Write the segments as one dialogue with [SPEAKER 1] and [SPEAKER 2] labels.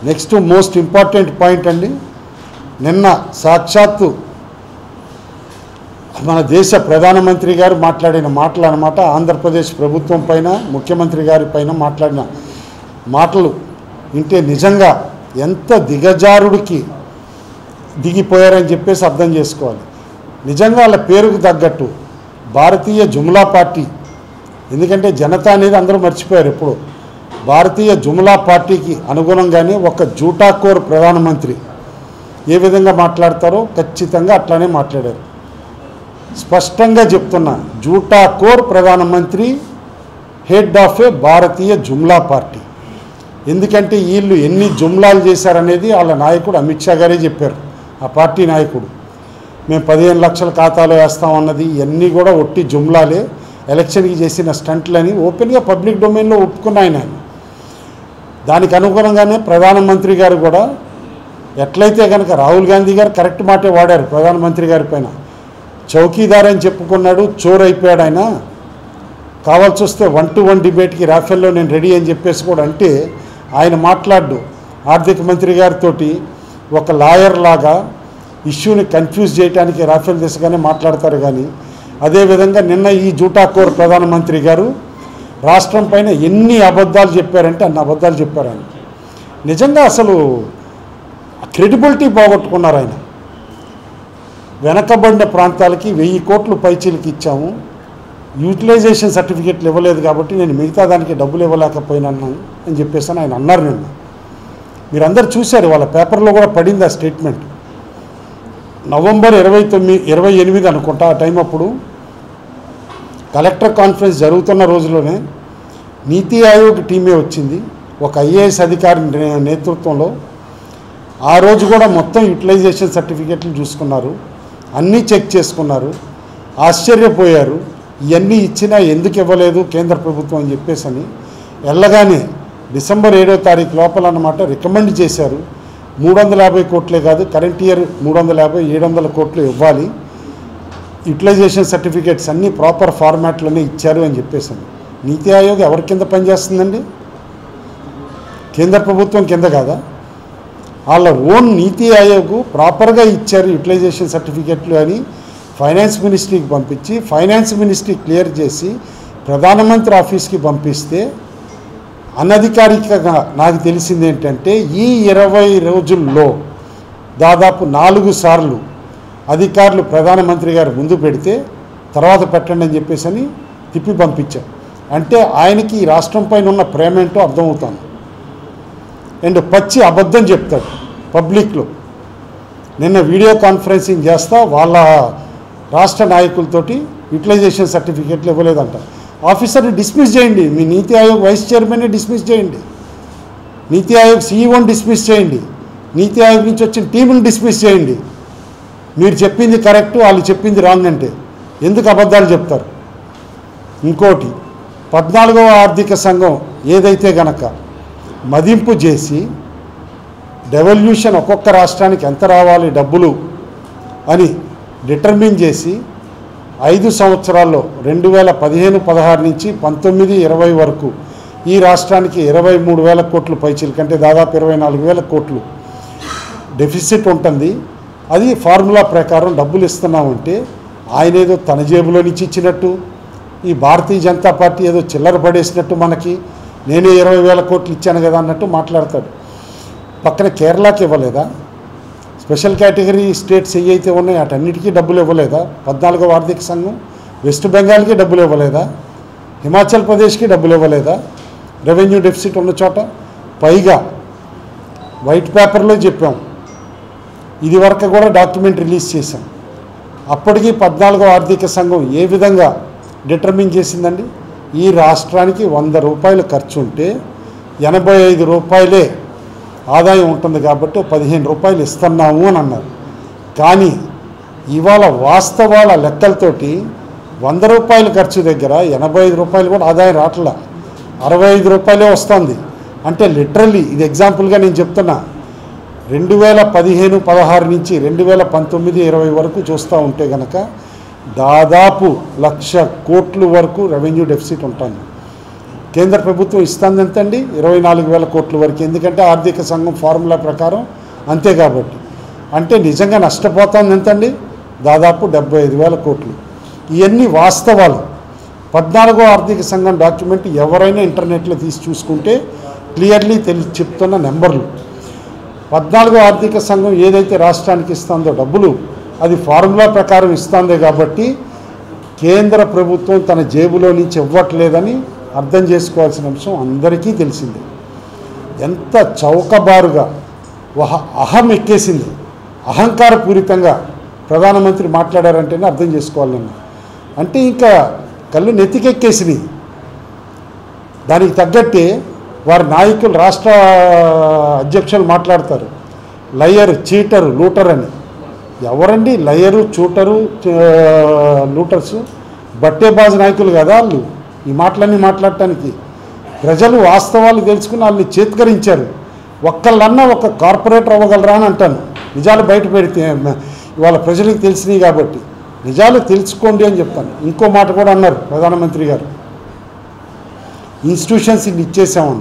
[SPEAKER 1] Next most important point అండి నిన్న సాక్షాత్తు మన దేశ ప్రధానమంత్రి గారు మాట్లాడిన మాటలు అనమాట ఆంధ్రప్రదేశ్ ప్రభుత్వం పైన ముఖ్యమంత్రి గారి పైన మాట్లాడిన మాటలు వింటే నిజంగా ఎంత దిగజారుడికి దిగిపోయారని చెప్పేసి అర్థం చేసుకోవాలి నిజంగా వాళ్ళ పేరుకు తగ్గట్టు భారతీయ జుమ్లా పార్టీ ఎందుకంటే జనతా అనేది అందరూ మర్చిపోయారు ఎప్పుడు భారతీయ జుమ్లా పార్టీకి అనుగుణంగానే ఒక జూటాకోర్ ప్రధానమంత్రి ఏ విధంగా మాట్లాడతారో ఖచ్చితంగా అట్లానే మాట్లాడారు స్పష్టంగా చెప్తున్నా జూటాకోర్ ప్రధానమంత్రి head of a Bharatiya Jumla party ఎందుకంటే వీళ్ళు ఎన్ని జుమ్లాలు చేశారనేది వాళ్ళ నాయకుడు అమిత్ షా గారే చెప్పారు ఆ పార్టీ నాయకుడు మేము పదిహేను లక్షల ఖాతాలో వేస్తామన్నది ఇవన్నీ కూడా ఒట్టి జుమ్లాలే ఎలక్షన్కి చేసిన స్టంట్లని ఓపెన్గా పబ్లిక్ డొమైన్లో ఒప్పుకున్న ఆయన దానికి అనుగుణంగానే ప్రధానమంత్రి గారు కూడా ఎట్లయితే కనుక రాహుల్ గాంధీ గారు కరెక్ట్ మాటే వాడారు ప్రధానమంత్రి గారి పైన చౌకీదార్ అని చెప్పుకున్నాడు చోర్ అయిపోయాడు ఆయన కావాల్సి వస్తే వన్ టు వన్ డిబేట్కి రాఫెల్లో నేను రెడీ అని చెప్పేసి కూడా అంటే ఆయన మాట్లాడు ఆర్థిక మంత్రి గారితో ఒక లాయర్ లాగా ఇష్యూని కన్ఫ్యూజ్ చేయడానికి రాఫెల్ దిశగానే మాట్లాడతారు కానీ అదేవిధంగా నిన్న ఈ జూటాకోర్ ప్రధానమంత్రి గారు రాష్ట్రం పైన ఎన్ని అబద్ధాలు చెప్పారంటే అన్ని అబద్ధాలు చెప్పారు ఆయన నిజంగా అసలు క్రెడిబిలిటీ పోగొట్టుకున్నారు ఆయన వెనకబడిన ప్రాంతాలకి వెయ్యి కోట్లు పైచీలకి ఇచ్చాము యూటిలైజేషన్ సర్టిఫికేట్లు ఇవ్వలేదు కాబట్టి నేను మిగతా దానికి డబ్బులు ఇవ్వలేకపోయినాను అని చెప్పేసి అని ఆయన అన్నారు నిన్న మీరందరూ చూశారు వాళ్ళ పేపర్లో కూడా పడింది ఆ స్టేట్మెంట్ నవంబర్ ఇరవై తొమ్మిది ఇరవై ఎనిమిది అనుకుంటా ఆ టైం అప్పుడు కలెక్టర్ కాన్ఫరెన్స్ జరుగుతున్న రోజులోనే నీతి ఆయోగ్ టీమే వచ్చింది ఒక ఐఏఎస్ అధికారి నే- నేతృత్వంలో ఆ రోజు కూడా మొత్తం యూటిలైజేషన్ సర్టిఫికెట్లు చూసుకున్నారు అన్నీ చెక్ చేసుకున్నారు ఆశ్చర్యపోయారు ఇవన్నీ ఇచ్చినా ఎందుకు ఇవ్వలేదు కేంద్ర ప్రభుత్వం అని చెప్పేసి అని వెళ్ళగానే డిసెంబర్ ఏడో తారీఖు లోపల అన్నమాట రికమెండ్ చేశారు మూడు వందల యాభై కోట్లే కాదు కరెంట్ ఇయర్ మూడు వందల యాభై ఏడు వందల కోట్లు ఇవ్వాలి యూటిలైజేషన్ సర్టిఫికేట్స్ అన్నీ ప్రాపర్ ఫార్మాట్లోనే ఇచ్చారు అని చెప్పేసి నీతి ఆయోగ్ ఎవరి కింద పనిచేస్తుందండి కేంద్ర ప్రభుత్వం కింద కాదా వాళ్ళ ఓన్ నీతి ఆయోగ్ ప్రాపర్గా ఇచ్చారు యూటిలైజేషన్ సర్టిఫికెట్లు అని ఫైనాన్స్ మినిస్ట్రీకి పంపించి ఫైనాన్స్ మినిస్ట్రీ క్లియర్ చేసి ప్రధానమంత్రి ఆఫీస్కి పంపిస్తే అనధికారికంగా నాకు తెలిసింది ఏంటంటే ఈ ఇరవై రోజుల్లో దాదాపు నాలుగు సార్లు అధికారులు ప్రధానమంత్రి గారు ముందు పెడితే తర్వాత పెట్టండి అని చెప్పేసి అని తిప్పి పంపించాం అంటే ఆయనకి ఈ రాష్ట్రం పైన ఉన్న ప్రేమ ఏంటో అర్థమవుతాను అండ్ పచ్చి అబద్ధం చెప్తాడు పబ్లిక్లో నిన్న వీడియో కాన్ఫరెన్సింగ్ చేస్తా వాళ్ళ రాష్ట్ర నాయకులతోటి యూటిలైజేషన్ సర్టిఫికేట్లు ఇవ్వలేదంట ఆఫీసర్ని డిస్మిస్ చేయండి మీ నీతి ఆయోగ్ వైస్ చైర్మన్ని డిస్మిస్ చేయండి నీతి ఆయోగ్ సీఈఓని డిస్మిస్ చేయండి నీతి ఆయోగ్ నుంచి వచ్చిన టీంని డిస్మిస్ చేయండి మీరు చెప్పింది కరెక్ట్ వాళ్ళు చెప్పింది రాంగ్ అంటే ఎందుకు అబద్ధాలు చెప్తారు ఇంకోటి పద్నాలుగవ ఆర్థిక సంఘం ఏదైతే గనక మదింపు చేసి డెవల్యూషన్ ఒక్కొక్క రాష్ట్రానికి ఎంత రావాలి డబ్బులు అని డిటర్మిన్ చేసి ఐదు సంవత్సరాల్లో రెండు వేల పదిహేను పదహారు నుంచి పంతొమ్మిది ఇరవై వరకు ఈ రాష్ట్రానికి ఇరవై మూడు వేల కోట్లు పైచీలు కంటే దాదాపు ఇరవై నాలుగు వేల కోట్లు డెఫిసిట్ ఉంటుంది అది ఫార్ములా ప్రకారం డబ్బులు ఇస్తున్నామంటే ఆయన ఏదో తన జేబులో నుంచి ఇచ్చినట్టు ఈ భారతీయ జనతా పార్టీ ఏదో చిల్లర పడేసినట్టు మనకి నేనే ఇరవై వేల కోట్లు ఇచ్చాను కదా అన్నట్టు మాట్లాడతాడు పక్కన కేరళకి ఇవ్వలేదా స్పెషల్ కేటగిరీ స్టేట్స్ ఏ అయితే ఉన్నాయో అటన్నిటికీ డబ్బులు ఇవ్వలేదా పద్నాలుగో ఆర్థిక సంఘం వెస్ట్ బెంగాల్కి డబ్బులు ఇవ్వలేదా హిమాచల్ ప్రదేశ్కి డబ్బులు ఇవ్వలేదా రెవెన్యూ డెఫిసిట్ ఉన్న చోట పైగా వైట్ పేపర్లో చెప్పాం ఇది వరకు కూడా డాక్యుమెంట్ రిలీజ్ చేశాం అప్పటికి పద్నాలుగో ఆర్థిక సంఘం ఏ విధంగా డిటర్మిన్ చేసిందండి ఈ రాష్ట్రానికి వంద రూపాయలు ఖర్చు ఉంటే ఎనభై ఐదు రూపాయలే ఆదాయం ఉంటుంది కాబట్టి ఓ పదిహేను రూపాయలు ఇస్తున్నాము అని అన్నారు కానీ ఇవాళ వాస్తవాల లెక్కలతోటి వంద రూపాయల ఖర్చు దగ్గర ఎనభై ఐదు రూపాయలు కూడా ఆదాయం రావట్లా అరవై ఐదు రూపాయలే వస్తుంది అంటే లిటరల్లీ ఇది ఎగ్జాంపుల్గా నేను చెప్తున్నా రెండు వేల పదిహేను పదహారు నుంచి రెండు వేల పంతొమ్మిది ఇరవై వరకు చూస్తూ ఉంటే గనక దాదాపు లక్ష కోట్ల వరకు రెవెన్యూ డెఫిసిట్ ఉంటుంది కేంద్ర ప్రభుత్వం ఇస్తుంది ఎంతండి ఇరవై నాలుగు వేల కోట్ల వరకు ఎందుకంటే ఆర్థిక సంఘం ఫార్ములా ప్రకారం అంతే కాబట్టి అంటే నిజంగా నష్టపోతుంది ఎంతండి దాదాపు డెబ్బై ఐదు వేల కోట్లు ఇవన్నీ వాస్తవాలు పద్నాలుగో ఆర్థిక సంఘం డాక్యుమెంట్ ఎవరైనా ఇంటర్నెట్లో తీసి చూసుకుంటే క్లియర్లీ తెలి చెప్తున్న నెంబర్లు పద్నాలుగో ఆర్థిక సంఘం ఏదైతే రాష్ట్రానికి ఇస్తుందో డబ్బులు అది ఫార్ములా ప్రకారం ఇస్తుందే కాబట్టి కేంద్ర ప్రభుత్వం తన జేబులో నుంచి ఇవ్వట్లేదని అర్థం చేసుకోవాల్సిన అంశం అందరికీ తెలిసిందే ఎంత చౌకబారుగా ఒక అహం ఎక్కేసింది అహంకారపూరితంగా ప్రధానమంత్రి మాట్లాడారంటేనే అర్థం చేసుకోవాలి నేను అంటే ఇంకా కళ్ళు నెత్తికెక్కేసినాయి దానికి తగ్గట్టే వారి నాయకులు రాష్ట్ర అధ్యక్షులు మాట్లాడతారు లయర్ చీటరు లూటర్ అని ఎవరండి లయరు చూటరు చ- లూటర్స్ బట్టేబాజు నాయకులు కదా వాళ్ళు ఈ మాటలన్నీ మాట్లాడటానికి ప్రజలు వాస్తవాలు తెలుసుకుని వాళ్ళని చేత్కరించారు ఒక్కళ్ళన్నా ఒక కార్పొరేటర్ అవ్వగలరా అని అంటాను నిజాలు బయట పెడితే మ- ఇవాళ ప్రజలకు తెలిసినాయి కాబట్టి నిజాలు తెలుసుకోండి అని చెప్తాను ఇంకో మాట కూడా అన్నారు ప్రధానమంత్రి గారు ఇన్స్టిట్యూషన్స్ ఇన్ని ఇచ్చేసామని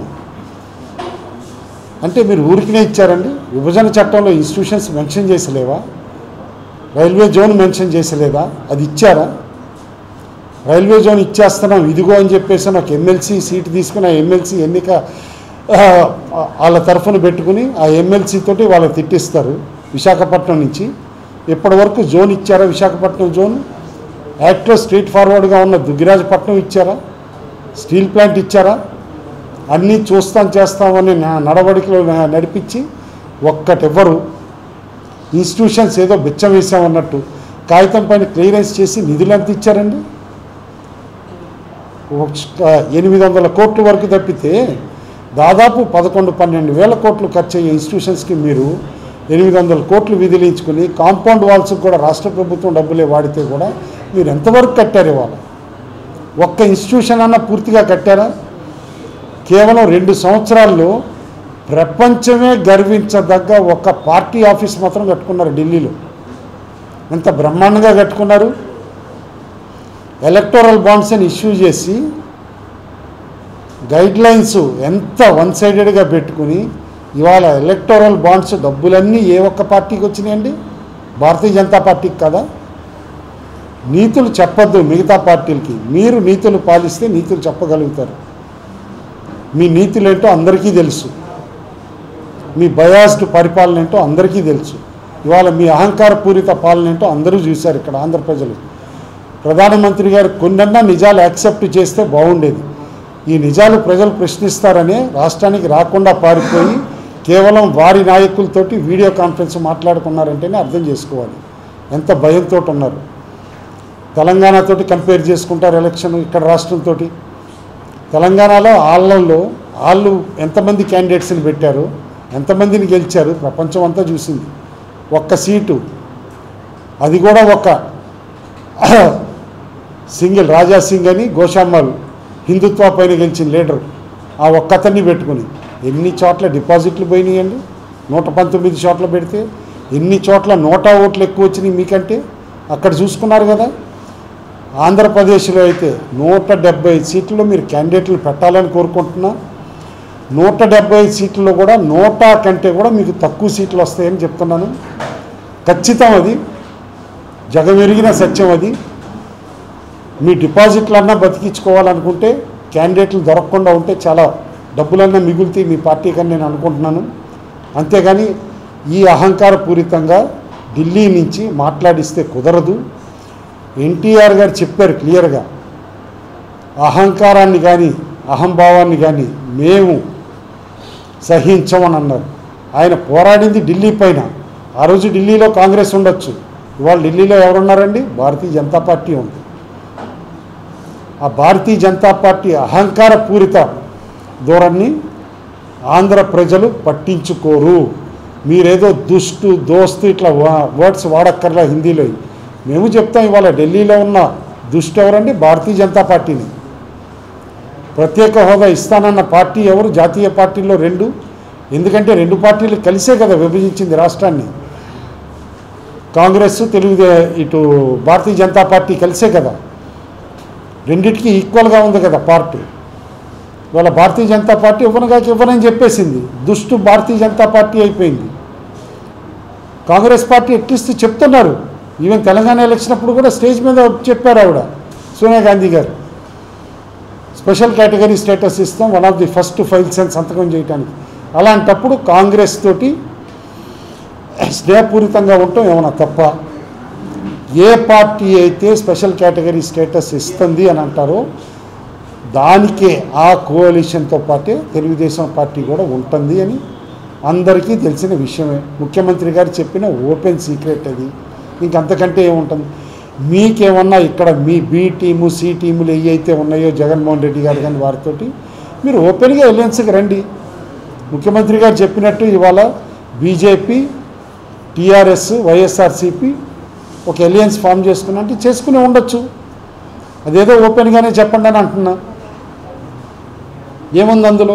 [SPEAKER 1] అంటే మీరు ఊరికినే ఇచ్చారండి విభజన చట్టంలో ఇన్స్టిట్యూషన్స్ మెన్షన్ చేసలేవా రైల్వే జోన్ మెన్షన్ చేసలేదా అది ఇచ్చారా రైల్వే జోన్ ఇచ్చేస్తున్నాం ఇదిగో అని చెప్పేసి నాకు ఎమ్మెల్సీ సీటు తీసుకుని ఆ ఎమ్మెల్సీ ఎన్నిక ఆ, వాళ్ళ తరఫున పెట్టుకుని ఆ ఎమ్మెల్సీ తోటి వాళ్ళు తిట్టిస్తారు విశాఖపట్నం నుంచి ఇప్పటి వరకు జోన్ ఇచ్చారా విశాఖపట్నం జోన్ యాక్ట్లో స్ట్రీట్ ఫార్వర్డ్గా ఉన్న దుగ్గిరాజపట్నం ఇచ్చారా స్టీల్ ప్లాంట్ ఇచ్చారా అన్నీ చూస్తాం చేస్తామని నా- నడవడికలో నా- నడిపించి ఒక్కటివ్వరు ఇన్స్టిట్యూషన్స్ ఏదో బిచ్చం వేసామన్నట్టు కాగితం పైన క్లియరెన్స్ చేసి నిధులు ఎంత ఇచ్చారండి ఒక ఎనిమిది వందల కోట్ల వరకు తప్పితే దాదాపు పదకొండు పన్నెండు వేల కోట్లు ఖర్చు అయ్యే ఇన్స్టిట్యూషన్స్కి మీరు ఎనిమిది వందల కోట్లు విధిలించుకుని కాంపౌండ్ వాల్స్కి కూడా రాష్ట్ర ప్రభుత్వం డబ్బులే వాడితే కూడా మీరు ఎంతవరకు కట్టారు ఇవాళ ఒక్క ఇన్స్టిట్యూషన్ అన్న పూర్తిగా కట్టారా కేవలం రెండు సంవత్సరాల్లో ప్రపంచమే గర్వించదగ్గ ఒక పార్టీ ఆఫీస్ మాత్రం కట్టుకున్నారు ఢిల్లీలో ఎంత బ్రహ్మాండంగా కట్టుకున్నారు ఎలక్టోరల్ బాండ్స్ అని ఇష్యూ చేసి గైడ్ లైన్స్ ఎంత వన్ సైడెడ్గా పెట్టుకుని ఇవాళ ఎలక్టోరల్ బాండ్స్ డబ్బులన్నీ ఏ ఒక్క పార్టీకి వచ్చినాయండి భారతీయ జనతా పార్టీకి కదా నీతులు చెప్పొద్దు మిగతా పార్టీలకి మీరు నీతులు పాలిస్తే నీతులు చెప్పగలుగుతారు మీ నీతులు ఏంటో అందరికీ తెలుసు మీ బయాస్డ్ పరిపాలన ఏంటో అందరికీ తెలుసు ఇవాళ మీ అహంకారపూరిత పాలన ఏంటో అందరూ చూశారు ఇక్కడ ఆంధ్ర ప్రజలు ప్రధానమంత్రి గారు కొన్నన్నా నిజాలు యాక్సెప్ట్ చేస్తే బాగుండేది ఈ నిజాలు ప్రజలు ప్రశ్నిస్తారని రాష్ట్రానికి రాకుండా పారిపోయి కేవలం వారి నాయకులతోటి వీడియో కాన్ఫరెన్స్ మాట్లాడుకున్నారంటేనే అర్థం చేసుకోవాలి ఎంత భయంతో ఉన్నారు తెలంగాణతోటి కంపేర్ చేసుకుంటారు ఎలక్షన్ ఇక్కడ రాష్ట్రంతో తెలంగాణలో వాళ్ళల్లో వాళ్ళు ఎంతమంది క్యాండిడేట్స్ని పెట్టారు ఎంతమందిని గెలిచారు ప్రపంచం అంతా చూసింది ఒక్క సీటు అది కూడా ఒక సింగిల్ రాజా సింగ్ అని గోషామ్మల్ హిందుత్వ పైన గెలిచిన లీడర్ ఆ ఒక్కతన్ని పెట్టుకుని ఎన్ని చోట్ల డిపాజిట్లు పోయినాయండి నూట పంతొమ్మిది చోట్ల పెడితే ఎన్ని చోట్ల నోటా ఓట్లు ఎక్కువ వచ్చినాయి మీకంటే అక్కడ చూసుకున్నారు కదా ఆంధ్రప్రదేశ్లో అయితే నూట డెబ్బై సీట్లలో మీరు క్యాండిడేట్లు పెట్టాలని కోరుకుంటున్నా నూట డెబ్బై సీట్లలో కూడా నోటా కంటే కూడా మీకు తక్కువ సీట్లు వస్తాయని చెప్తున్నాను ఖచ్చితం అది జగమెరిగిన సత్యం అది మీ డిపాజిట్లన్నా బతికించుకోవాలనుకుంటే క్యాండిడేట్లు దొరకకుండా ఉంటే చాలా డబ్బులన్నా మిగులుతాయి మీ పార్టీకి అని నేను అనుకుంటున్నాను అంతేగాని ఈ అహంకారపూరితంగా ఢిల్లీ నుంచి మాట్లాడిస్తే కుదరదు ఎన్టీఆర్ గారు చెప్పారు క్లియర్గా అహంకారాన్ని కానీ అహంభావాన్ని కానీ మేము సహించమని అన్నారు ఆయన పోరాడింది ఢిల్లీ పైన ఆ రోజు ఢిల్లీలో కాంగ్రెస్ ఉండొచ్చు ఇవాళ ఢిల్లీలో ఎవరున్నారండి భారతీయ జనతా పార్టీ ఉంది ఆ భారతీయ జనతా పార్టీ అహంకార పూరిత ధోరణి ఆంధ్ర ప్రజలు పట్టించుకోరు మీరేదో దుష్టు దోస్తు ఇట్లా వా- వర్డ్స్ వాడక్కర్లా హిందీలో మేము చెప్తాం ఇవాళ ఢిల్లీలో ఉన్న దుష్టు ఎవరండి భారతీయ జనతా పార్టీని ప్రత్యేక హోదా ఇస్తానన్న పార్టీ ఎవరు జాతీయ పార్టీల్లో రెండు ఎందుకంటే రెండు పార్టీలు కలిసే కదా విభజించింది రాష్ట్రాన్ని కాంగ్రెస్ తెలుగు ఇటు భారతీయ జనతా పార్టీ కలిసే కదా రెండిటికి ఈక్వల్గా ఉంది కదా పార్టీ ఇవాళ భారతీయ జనతా పార్టీ ఇవ్వనుగాక ఇవ్వనని చెప్పేసింది దుష్టు భారతీయ జనతా పార్టీ అయిపోయింది కాంగ్రెస్ పార్టీ అట్లీస్ట్ చెప్తున్నారు ఈవెన్ తెలంగాణ ఎలక్షన్ అప్పుడు కూడా స్టేజ్ మీద చెప్పారు ఆవిడ Sonia Gandhi garu special category status ఇస్తాం one of the first files అని సంతకం చేయడానికి అలాంటప్పుడు కాంగ్రెస్ తోటి స్నేహపూరితంగా ఉండటం ఏమైనా తప్ప ఏ పార్టీ అయితే స్పెషల్ కేటగిరీ స్టేటస్ ఇస్తుంది అని అంటారో దానికే ఆ కోalitionతో పాటే తెలుగుదేశం పార్టీ కూడా ఉంటుంది అని అందరికీ తెలిసిన విషయమే ముఖ్యమంత్రి గారు చెప్పిన ఓపెన్ సీక్రెట్ అది ఇంకంతకంటే ఏముంటుంది మీకేమన్నా ఇక్కడ మీ బి టీము సి టీములు ఏ అయితే ఉన్నాయో జగన్మోహన్ రెడ్డి గారు కానీ వారితోటి మీరు ఓపెన్గా ఎలియన్స్కి రండి ముఖ్యమంత్రి గారు చెప్పినట్టు ఇవాళ బీజేపీ టీఆర్ఎస్ వైఎస్ఆర్సీపీ ఒక ఎలియన్స్ ఫామ్ చేసుకున్నట్టు చేసుకుని ఉండొచ్చు అదేదో ఓపెన్గానే చెప్పండి అని అంటున్నా ఏముంది అందులో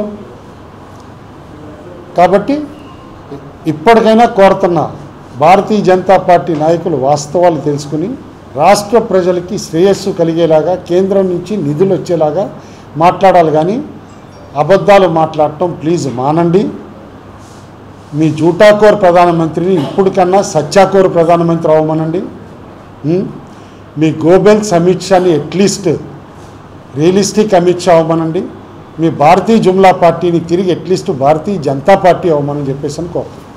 [SPEAKER 1] కాబట్టి ఇప్పటికైనా కోరుతున్నా భారతీయ జనతా పార్టీ నాయకులు వాస్తవాలు తెలుసుకుని రాష్ట్ర ప్రజలకి శ్రేయస్సు కలిగేలాగా కేంద్రం నుంచి నిధులు వచ్చేలాగా మాట్లాడాలి కానీ అబద్ధాలు మాట్లాడటం ప్లీజ్ మానండి మీ జూటాకోర్ ప్రధానమంత్రిని ఇప్పటికన్నా సచ్చాకోర్ ప్రధానమంత్రి అవ్వమనండి ఉం? మీ గోబెల్స్ అమిత్ షాని అట్లీస్ట్ రియలిస్టిక్ అమిత్ షా అవ్వమనండి మీ భారతీయ జుమ్లా పార్టీని తిరిగి అట్లీస్ట్ భారతీయ జనతా పార్టీ అవ్వమని చెప్పేసి అనుకో